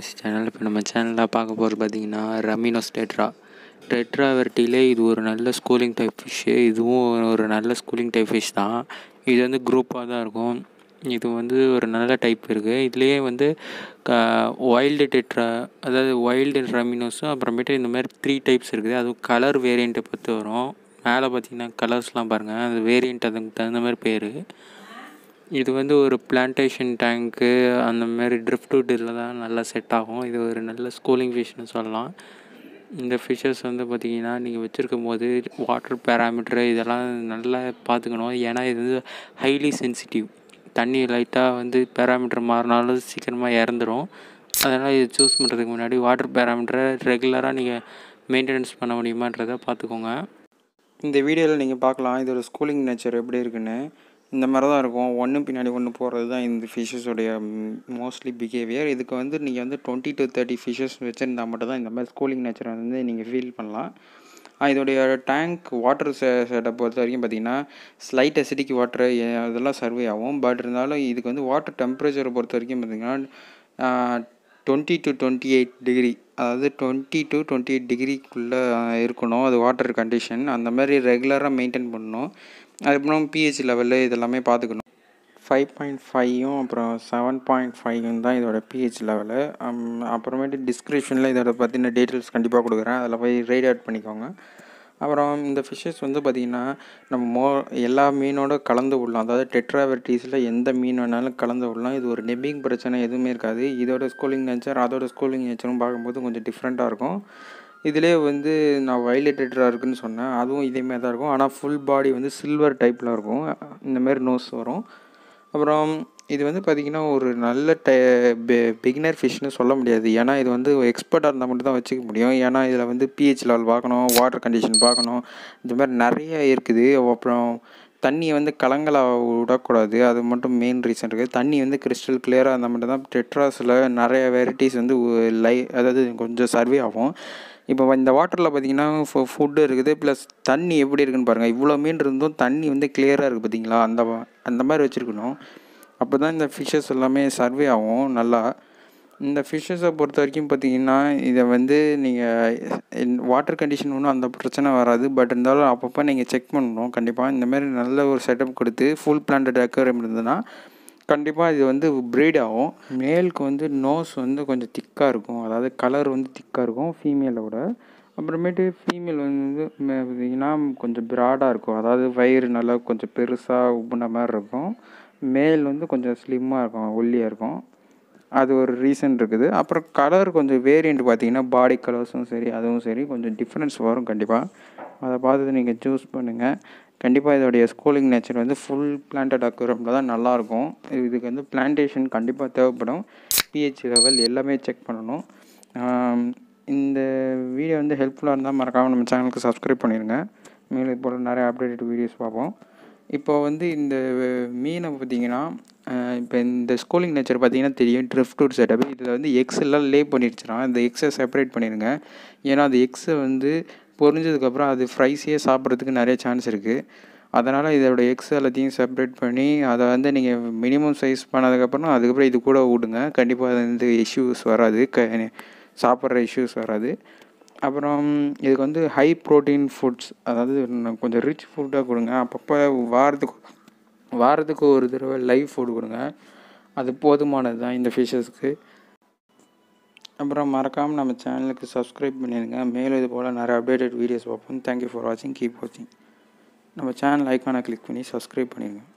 pharmacy channel இப்போ நம்ம சேனலில் பார்க்க போகிறது பார்த்தீங்கன்னா ரமினோஸ் டெட்ரா டெட்ரா வெரைட்டிலே இது ஒரு நல்ல ஸ்கூலிங் டைப் ஃபிஷ்ஷு இதுவும் ஒரு நல்ல ஸ்கூலிங் டைப் ஃபிஷ் தான் இது வந்து குரூப்பாக தான் இருக்கும் இது வந்து ஒரு நல்ல டைப் இருக்குது இதுலேயே வந்து க வைல்டு டெட்ரா அதாவது வைல்டு ரமினோஸும் அப்புறமேட்டு இந்த மாதிரி த்ரீ டைப்ஸ் இருக்குது அதுவும் கலர் வேரியண்ட்டை பொறுத்து வரும் மேலே பார்த்தீங்கன்னா கலர்ஸ்லாம் பாருங்கள் அது வேரியண்ட் அதுக்கு தகுந்த மாதிரி பேர் இது வந்து ஒரு பிளான்டேஷன் டேங்க்கு அந்த மாதிரி ட்ரிஃப்ட் இதில் தான் நல்லா செட் ஆகும் இது ஒரு நல்ல ஸ்கூலிங் ஃபிஷ்னு சொல்லலாம் இந்த ஃபிஷ்ஷஸ் வந்து பார்த்திங்கன்னா நீங்கள் வச்சுருக்கும் போது வாட்டர் பேராமீட்ரு இதெல்லாம் நல்லா பார்த்துக்கணும் ஏன்னா இது வந்து ஹைலி சென்சிட்டிவ் தண்ணி லைட்டாக வந்து பேராமீட்டர் மாறினாலும் சீக்கிரமாக இறந்துடும் அதனால் இது சூஸ் பண்ணுறதுக்கு முன்னாடி வாட்டர் பேராமீட்டரை ரெகுலராக நீங்கள் மெயின்டெனன்ஸ் பண்ண முடியுமான்றதை பார்த்துக்கோங்க இந்த வீடியோவில் நீங்கள் பார்க்கலாம் இதோட ஸ்கூலிங் நேச்சர் எப்படி இருக்குன்னு இந்த மாதிரி தான் இருக்கும் ஒன்று பின்னாடி ஒன்று போகிறது தான் இந்த ஃபிஷ்ஷஸோடைய மோஸ்ட்லி பிஹேவியர் இதுக்கு வந்து நீங்கள் வந்து டுவெண்ட்டி டு தேர்ட்டி ஃபிஷ்ஷஸ் வச்சுருந்தா மட்டும் தான் இந்த மாதிரி ஸ்கூலிங் நேச்சரை வந்து நீங்கள் ஃபீல் பண்ணலாம் இதோடைய டேங்க் வாட்டர் செ செட்டப் பொறுத்த வரைக்கும் பார்த்தீங்கன்னா ஸ்லைட் அசிடிக் வாட்டர் அதெல்லாம் சர்வே ஆகும் பட் இருந்தாலும் இதுக்கு வந்து வாட்டர் டெம்பரேச்சரை பொறுத்த வரைக்கும் பார்த்தீங்கன்னா twenty to twenty eight degree அதாவது டுவெண்ட்டி டு டுவெண்ட்டி எயிட் டிகிரிக்குள்ளே இருக்கணும் அது வாட்டர் கண்டிஷன் அந்த மாதிரி ரெகுலராக மெயின்டைன் பண்ணணும் அதுக்கப்புறம் பிஹெச் லெவலு இதெல்லாமே பார்த்துக்கணும் ஃபைவ் பாயிண்ட் ஃபைவும் அப்புறம் செவன் பாயிண்ட் ஃபைவும் தான் இதோட பிஹெச் லெவலு அப்புறமேட்டு டிஸ்கிரிப்ஷனில் இதோட பற்றின டீட்டெயில்ஸ் கண்டிப்பாக கொடுக்குறேன் அதில் போய் ரைட் அவுட் பண்ணிக்கோங்க அப்புறம் இந்த ஃபிஷ்ஷஸ் வந்து பார்த்திங்கன்னா நம்ம மோ எல்லா மீனோட கலந்து விடலாம் அதாவது டெட்ரா வெரைட்டிஸில் எந்த மீன் வேணாலும் கலந்து விடலாம் இது ஒரு நெப்பிங் பிரச்சனை எதுவுமே இருக்காது இதோட ஸ்கூலிங் நேச்சர் அதோட ஸ்கூலிங் நேச்சரும் பார்க்கும்போது கொஞ்சம் டிஃப்ரெண்ட்டாக இருக்கும் இதிலே வந்து நான் வயலட் டெட்ரா இருக்குன்னு சொன்னேன் அதுவும் இதேமாரி தான் இருக்கும் ஆனால் ஃபுல் பாடி வந்து சில்வர் டைப்பில் இருக்கும் இந்தமாரி நோஸ் வரும் அப்புறம் இது வந்து பார்த்திங்கன்னா ஒரு நல்ல டை பிகினர் ஃபிஷ்னு சொல்ல முடியாது ஏன்னா இது வந்து எக்ஸ்பர்ட்டாக இருந்தால் மட்டும் தான் வச்சுக்க முடியும் ஏன்னா இதில் வந்து பிஹெச் லெவல் பார்க்கணும் வாட்டர் கண்டிஷன் பார்க்கணும் இந்த மாதிரி நிறைய இருக்குது அப்புறம் தண்ணியை வந்து கலங்கலாக விடக்கூடாது அது மட்டும் மெயின் ரீசன் இருக்குது தண்ணி வந்து கிறிஸ்டல் கிளியராக இருந்தால் மட்டும் தான் டெட்ராஸில் நிறைய வெரைட்டிஸ் வந்து லை அதாவது கொஞ்சம் சர்வே ஆகும் இப்போ இந்த வாட்டரில் பார்த்தீங்கன்னா ஃபுட்டு இருக்குது ப்ளஸ் தண்ணி எப்படி இருக்குன்னு பாருங்கள் இவ்வளோ மீன் இருந்தும் தண்ணி வந்து கிளியராக இருக்குது பார்த்தீங்களா அந்த அந்த மாதிரி வச்சுருக்கணும் அப்போ தான் இந்த ஃபிஷ்ஷஸ் எல்லாமே சர்வே ஆகும் நல்லா இந்த ஃபிஷ்ஷஸை பொறுத்த வரைக்கும் பார்த்தீங்கன்னா இதை வந்து நீங்கள் வாட்டர் கண்டிஷன் ஒன்றும் அந்த பிரச்சனை வராது பட் இருந்தாலும் அப்பப்போ நீங்கள் செக் பண்ணணும் கண்டிப்பாக இந்த மாதிரி நல்ல ஒரு செட்டப் கொடுத்து ஃபுல் பிளான்டட் அக்வேரியம் இருந்ததுன்னா கண்டிப்பாக இது வந்து ப்ரீட் ஆகும் மேலுக்கு வந்து நோஸ் வந்து கொஞ்சம் திக்காக இருக்கும் அதாவது கலர் வந்து திக்காக இருக்கும் ஃபீமேலோட அப்புறமேட்டு ஃபீமேல் வந்து பார்த்திங்கன்னா கொஞ்சம் ப்ராடாக இருக்கும் அதாவது வயிறு நல்லா கொஞ்சம் பெருசாக உப்புன மாதிரி இருக்கும் மேல் வந்து கொஞ்சம் ஸ்லிம்மாக இருக்கும் ஒல்லியாக இருக்கும் அது ஒரு ரீசன் இருக்குது அப்புறம் கலர் கொஞ்சம் வேரியண்ட் பார்த்தீங்கன்னா பாடி கலர்ஸும் சரி அதுவும் சரி கொஞ்சம் டிஃப்ரென்ஸ் வரும் கண்டிப்பாக அதை பார்த்து நீங்கள் சூஸ் பண்ணுங்கள் கண்டிப்பாக இதோடைய ஸ்கூலிங் நேச்சர் வந்து ஃபுல் பிளான்டட் அக்யூரமில் தான் நல்லாயிருக்கும் இதுக்கு வந்து பிளான்டேஷன் கண்டிப்பாக தேவைப்படும் பிஹெச் லெவல் எல்லாமே செக் பண்ணணும் இந்த வீடியோ வந்து ஹெல்ப்ஃபுல்லாக இருந்தால் மறக்காமல் நம்ம சேனலுக்கு சப்ஸ்கிரைப் பண்ணிடுங்க மேலும் இது போல் நிறைய அப்டேட்டட் வீடியோஸ் பார்ப்போம் இப்போ வந்து இந்த மீனை பார்த்திங்கன்னா இப்போ இந்த ஸ்கூலிங் நேச்சர் பார்த்திங்கன்னா தெரியும் ட்ரிஃப்ட் செட்டப் இதில் வந்து எக்ஸ் எல்லாம் லே பண்ணிடுச்சுனா இந்த எக்ஸை செப்பரேட் பண்ணிடுங்க ஏன்னா அந்த எக்ஸை வந்து பொரிஞ்சதுக்கப்புறம் அது ஃப்ரைஸே சாப்பிட்றதுக்கு நிறைய சான்ஸ் இருக்குது அதனால் இதோட எக்ஸ் எல்லாத்தையும் செப்பரேட் பண்ணி அதை வந்து நீங்கள் மினிமம் சைஸ் பண்ணதுக்கப்புறம் அதுக்கப்புறம் இது கூட விடுங்க கண்டிப்பாக அது வந்து இஷ்யூஸ் வராது க சாப்பிட்ற இஷ்யூஸ் வராது அப்புறம் இதுக்கு வந்து ஹை ப்ரோட்டீன் ஃபுட்ஸ் அதாவது கொஞ்சம் ரிச் ஃபுட்டாக கொடுங்க அப்பப்போ வாரத்துக்கு வாரத்துக்கு ஒரு தடவை லைவ் ஃபுட் கொடுங்க அது போதுமானது தான் இந்த ஃபிஷ்ஷஸ்க்கு அப்புறம் மறக்காமல் நம்ம சேனலுக்கு சப்ஸ்கிரைப் பண்ணிடுங்க மேலும் இது போல் நிறைய அப்டேட்டட் வீடியோஸ் பார்ப்போம் தேங்க்யூ ஃபார் வாட்சிங் கீப் வாட்சிங் நம்ம சேனல் ஐக்கானை கிளிக் பண்ணி சப்ஸ்கிரைப் பண்ணிடுங்க